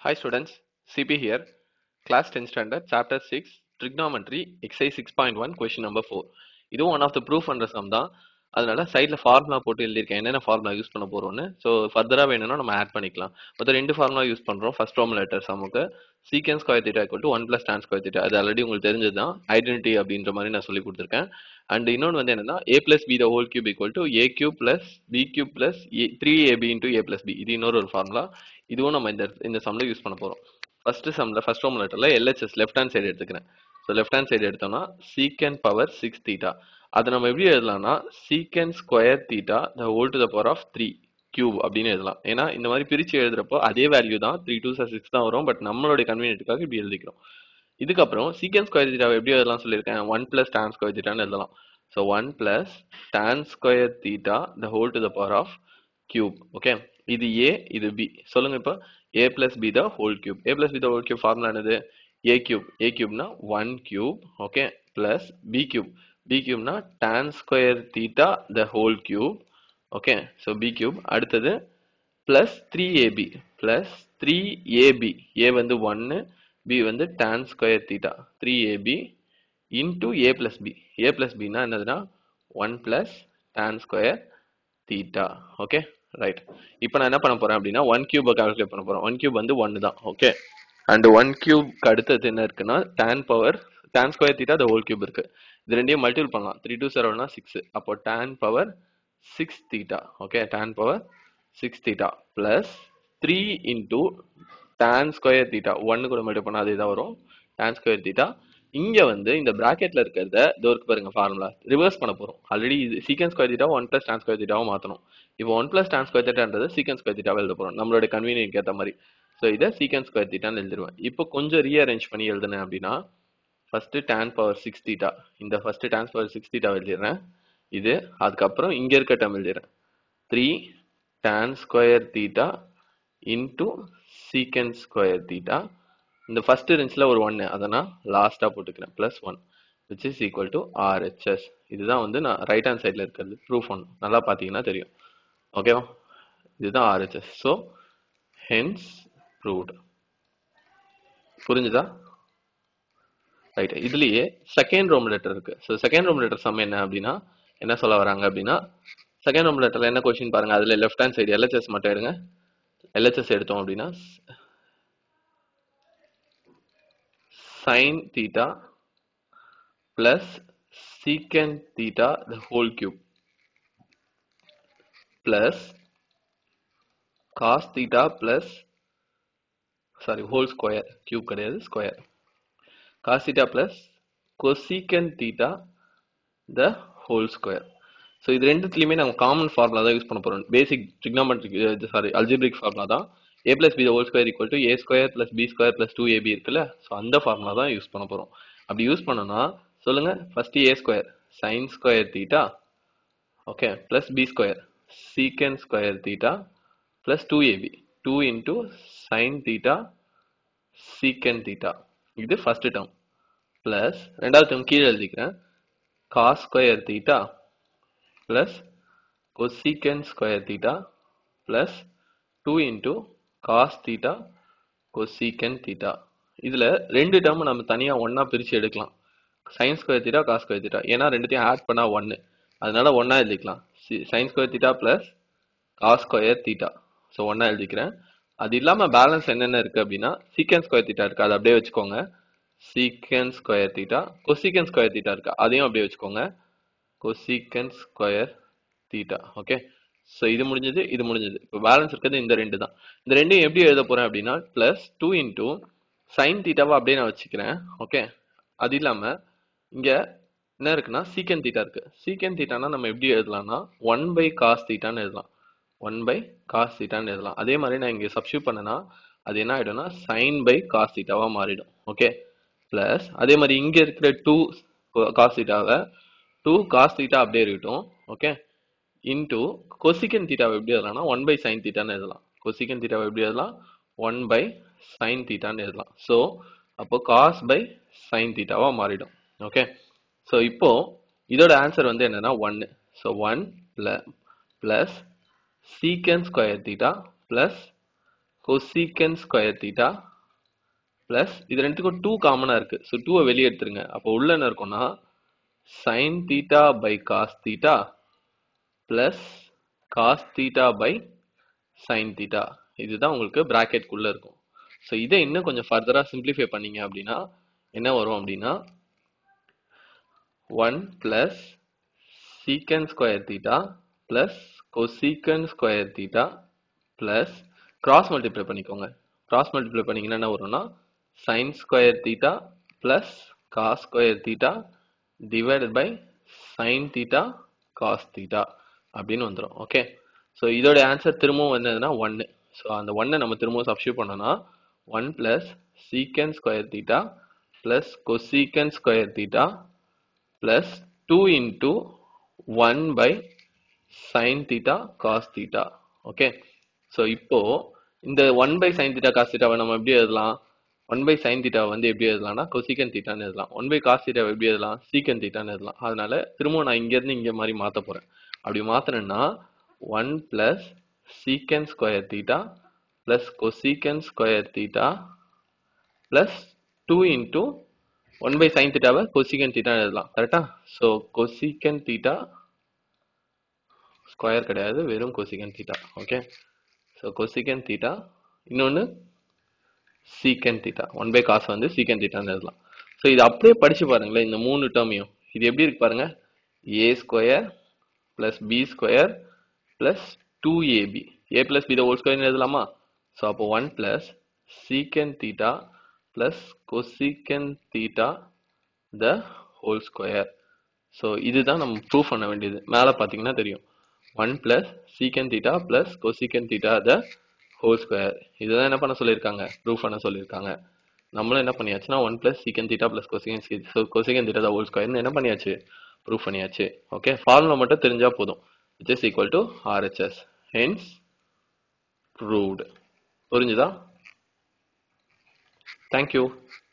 Hi students, CP here. Class 10 standard, chapter 6, trigonometry, exercise 6.1, question number 4. இதுவும் one of the proof பண்ற sum தான் அதனால சைடில் formula போட்டு எழுதியிருக்கேன் என்னென்ன ஃபார்முலா யூஸ் பண்ண போறோம்னு ஸோ ஃபர்தராக வேணும்னா நம்ம ஆட் பண்ணிக்கலாம் மொத்தம் ரெண்டு ஃபார்முலா யூஸ் பண்றோம் ஃபர்ஸ்ட் ஃபார்முலேட்டர் சமுக்கு secant square theta equal to one plus tan square theta அது ஆல்ரெடி உங்களுக்கு தெரிஞ்சது தான் ஐடென்டிட்டி அப்படின்ற மாதிரி நான் சொல்லி கொடுத்துருக்கேன் அண்ட் இன்னொன்று வந்து என்னன்னா A plus B the whole cube equal to A cube plus B cube plus A three AB into A plus B இது இன்னொரு ஒரு ஃபார்முலா இதுவும் நம்ம இந்த இந்த சம்ல யூஸ் பண்ண போறோம் ஃபர்ஸ்ட் சம்ல ஃபர்ஸ்ட் ஃபார்முலேட்டர்ல எல்ஹெச்எஸ் லெஃப்ட் ஹேண்ட் சைடு எடுத்துக்கிறேன் ஸோ லெஃப்ட் ஹேண்ட் சைடு எடுத்தோம்னா சீக்கன் பவர் சிக்ஸ் தீட்டா அதை நம்ம எப்படி எழுதலாம்னா secant square theta the whole to the power of three cube அப்படின்னு எழுதலாம் ஏன்னா இந்த மாதிரி பிரிச்சு எழுதுறப்போ அதே வேல்யூ தான் த்ரீ டூ சிக்ஸ் தான் வரும் பட் நம்மளுடைய கன்வீனியன்ட்டுக்காக இப்படி எழுதிக்கிறோம் இதுக்கப்புறம் சீக்கன் ஸ்கொயர் தீட்டாவை எப்படி எழுதலாம் சொல்லியிருக்கேன் ஒன் பிளஸ் டான் ஸ்கொயர் தீட்டான்னு எழுதலாம் so one plus tan square theta the whole to the power of cube okay இது ஏ இது பி சொல்லுங்க இப்போ A plus B the whole cube A plus B the whole cube formula என்னது A cube A கியூப்னா one cube okay plus B cube B கியூப்னா tan square theta the whole cube okay so B cube அடுத்தது plus three AB plus three AB A வந்து ஒன்னு B வந்து tan square theta three AB into A plus B A plus பின்னா என்னதுன்னா one plus tan square theta okay right இப்போ நான் என்ன பண்ண போறேன் அப்படின்னா ஒன் கியூபை கால்குலேட் பண்ண போறேன் ஒன் கியூப் வந்து ஒன்று தான் ஓகே அண்ட் ஒன் கியூப்க்கு அடுத்தது என்ன இருக்குன்னா tan power tan square theta the whole cube இருக்கு இது ரெண்டையும் மல்டிபிள் பண்ணலாம் த்ரீ டூ செவன்னா சிக்ஸ் அப்போ tan power six theta okay tan power six theta plus three into tan square theta ஒன்னு கூட மல்டிபிள் பண்ணால் அதே தான் வரும் tan ஸ்கொயர் தீட்டா இங்க வந்து இந்த பிராக்கெட்ல இருக்கிறத இதோ இருக்கு பாருங்க ஃபார்முலா ரிவர்ஸ் பண்ண போறோம் ஆல்ரெடி இது secant square theta one plus tan square தீட்டாவும் மாத்தணும் இப்போ ஒன் பிளஸ் டான் ஸ்கொயர் தீட்டான்றது சீக்கன் ஸ்கொயர் தீட்டாவை எழுத போறோம் நம்மளோட கன்வீனியன்ட் ஏற்ற மாதிரி ஸோ இதை சீக்கன் ஸ்கொயர் தீட்டான்னு எழுதிருவேன் இப்போ கொஞ்சம் ரீஅரேஞ்ச் பண்ணி எழுதுனேன் அப்படின்னா first tan power six theta இந்த first tan power six theta எழுதிடுறேன் இது அதுக்கப்புறம் இங்க இருக்க டேர்ம் எழுதிடுறேன் three tan square theta into secant square theta இந்த ஃபர்ஸ்ட் இருந்துச்சுல ஒரு ஒன்று அதை நான் லாஸ்ட்டாக போட்டுக்கிறேன் plus one which is equal to RHS இதுதான் வந்து நான் ரைட் ஹேண்ட் சைடில் இருக்கிறது ப்ரூஃப் ஒன் நல்லா பார்த்தீங்கன்னா தெரியும் ஓகேவா இதுதான் ஆர்ஹெச்எஸ் ஸோ ஹென்ஸ் ப்ரூவ்டு புரிஞ்சுதா ரைட் இதுலயே செகண்ட் ரோம் லெட்டர் இருக்கு ஸோ செகண்ட் ரோம் லெட்டர் சம் என்ன அப்படின்னா என்ன சொல்ல வராங்க அப்படின்னா செகண்ட் ரோம் லெட்டர்ல என்ன கொஸ்டின் பாருங்க அதுல லெஃப்ட் ஹேண்ட் சைடு எல்ஹெச்எஸ் மட்டும் எடுங்க எல்ஹெச்எஸ் எடுத்தோம் அப்படின்னா sin theta plus secant theta the whole cube plus cos theta plus sorry whole square cube கிடையாது square cos theta plus cosecant theta the whole square so இது ரெண்டுத்துலையுமே நம்ம common formula தான் use பண்ண போகிறோம் basic trigonometric sorry algebraic formula தான் A plus B whole square equal to A square plus B square plus two AB இருக்குல்ல so அந்த formula தான் யூஸ் பண்ண போகிறோம் அப்படி யூஸ் பண்ணோம்னா சொல்லுங்க first A square sine square theta okay plus B square secant square theta plus two AB two into sine theta secant theta இது first term plus ரெண்டாவது டேர்ம் கீழே எழுதிக்கிறேன் cos square theta plus cosecant square theta plus two into cos theta cosecant theta இதுல ரெண்டு term நம்ம தனியா ஒன்னா பிரிச்சு எடுக்கலாம் sine square theta cos square theta ஏன்னா ரெண்டுத்தையும் ஆட் பண்ணா ஒன்னு அதனால ஒன்னா எழுதிக்கலாம் sine square theta plus cos square theta so ஒன்னா எழுதிக்கிறேன் அது இல்லாம பேலன்ஸ் என்னென்ன இருக்கு அப்படின்னா சீக்கன் ஸ்கொயர் தீட்டா இருக்கு அதை அப்படியே வச்சுக்கோங்க secant square theta cosecant square theta இருக்கு அதையும் அப்படியே வச்சுக்கோங்க cosecant square theta okay so இது முடிஞ்சது இது முடிஞ்சது இப்போ பேலன்ஸ் இருக்கிறது இந்த ரெண்டு தான் இந்த ரெண்டையும் எப்படி எழுத போறேன் அப்படின்னா பிளஸ் டூ இன்டூ சைன் தீட்டாவை அப்படியே நான் வச்சுக்கிறேன் ஓகே அது இல்லாம இங்க என்ன இருக்குன்னா சீக்கன் தீட்டா இருக்கு சீக்கன் தீட்டானா நம்ம எப்படி எழுதலாம்னா ஒன் பை காஸ் தீட்டான்னு எழுதலாம் ஒன் பை காஸ் தீட்டான்னு எழுதலாம் அதே மாதிரி நான் இங்க சப்ஸ்டியூட் பண்ணனா அது என்ன ஆயிடும்னா சைன் பை காஸ் தீட்டாவா மாறிடும் ஓகே பிளஸ் அதே மாதிரி இங்க இருக்கிற டூ காஸ் தீட்டாவை டூ காஸ் தீட்டா அப்படியே இருக்கட்டும் ஓகே இன்டூ கொசிகன் தீட்டாவை எப்படி எழுதலாம்னா ஒன் பை சைன் தீட்டான்னு எழுதலாம் கொசிகன் தீட்டாவை எப்படி எழுதலாம் ஒன் பை சைன் தீட்டான்னு எழுதலாம் ஸோ அப்போ காஸ் பை சைன் தீட்டாவா மாறிடும் ஓகே ஸோ இப்போ இதோட ஆன்சர் வந்து என்னன்னா ஒன்னு so one plus secant square theta plus cosecant square theta plus இது ரெண்டுத்துக்கும் டூ காமனாக இருக்கு ஸோ டூவை வெளியே எடுத்துருங்க அப்போ உள்ள என்ன இருக்கும்னா sine theta by cos theta plus cos theta by sine theta இதுதான் உங்களுக்கு ப்ராக்கெட்குள்ளே இருக்கும் ஸோ இதை இன்னும் கொஞ்சம் ஃபர்தராக சிம்பிளிஃபை பண்ணீங்க அப்படின்னா என்ன வரும் அப்படின்னா one plus secant square theta plus cosecant square theta plus cross multiply பண்ணிக்கோங்க கிராஸ் மல்டிப்ளை பண்ணீங்கன்னா என்ன வரும்னா sine square theta plus cos square theta divided by sine theta cos theta அப்படின்னு வந்துடும் ஓகே ஸோ இதோட ஆன்சர் திரும்பவும் என்னதுன்னா ஒன்று ஸோ அந்த ஒன்னை நம்ம திரும்பவும் சப்ஸ்டியூட் பண்ணோம்னா one plus secant square theta plus cosecant square theta plus two into one by sine theta cos theta okay so இப்போ இந்த one by sine theta cos தீட்டாவை நம்ம எப்படி எழுதலாம் ஒன் பை சைன் தீட்டாவை வந்து எப்படி எழுதலாம்னா கொசிகன் தீட்டான்னு எழுதலாம் ஒன் பை காஸ் தீட்டாவை எப்படி எழுதலாம் சீக்கன் தீட்டான்னு எழுதலாம் அதனால திரும்பவும் நான் இங்கேருந்து இங்கே மாதிரி மாற்ற போகிறேன் அப்படி மாற்றினேன்னா one plus secant square theta plus cosecant square theta plus two into one by sine தீட்டாவை கொசிகன் தீட்டா எழுதலாம் கரெக்டா ஸோ கொசிகன் தீட்டா ஸ்கொயர் கிடையாது வெறும் cosecant theta okay so cosecant theta இன்னொன்று சீக்கன் தீட்டா ஒன் பை காசு வந்து சீக்கன் தீட்டான்னு எழுதலாம் ஸோ இது அப்படியே படிச்சு பாருங்களேன் இந்த மூணு டேர்மையும் இது எப்படி இருக்கு பாருங்க A square plus B square plus two AB A plus B the whole ஸ்கொயர்னு எழுதலாமா ஸோ அப்போ one plus secant theta plus cosecant theta the whole square so இதுதான் நம்ம ப்ரூவ் பண்ண வேண்டியது மேலே பார்த்தீங்கன்னா தெரியும் one plus secant theta plus cosecant theta the whole square இதுதான் என்ன பண்ண சொல்லியிருக்காங்க ப்ரூவ் பண்ண சொல்லியிருக்காங்க நம்மளும் என்ன பண்ணியாச்சுன்னா one plus secant theta plus cosecant so cosecant theta the whole ஸ்கொயர்னு என்ன பண்ணியாச்சு ப்ரூவ் பண்ணியாச்சு ஓகே ஃபார்முலா மட்டும் தெரிஞ்சா போதும் which is equal to RHS hence proved புரிஞ்சுதா தேங்க்யூ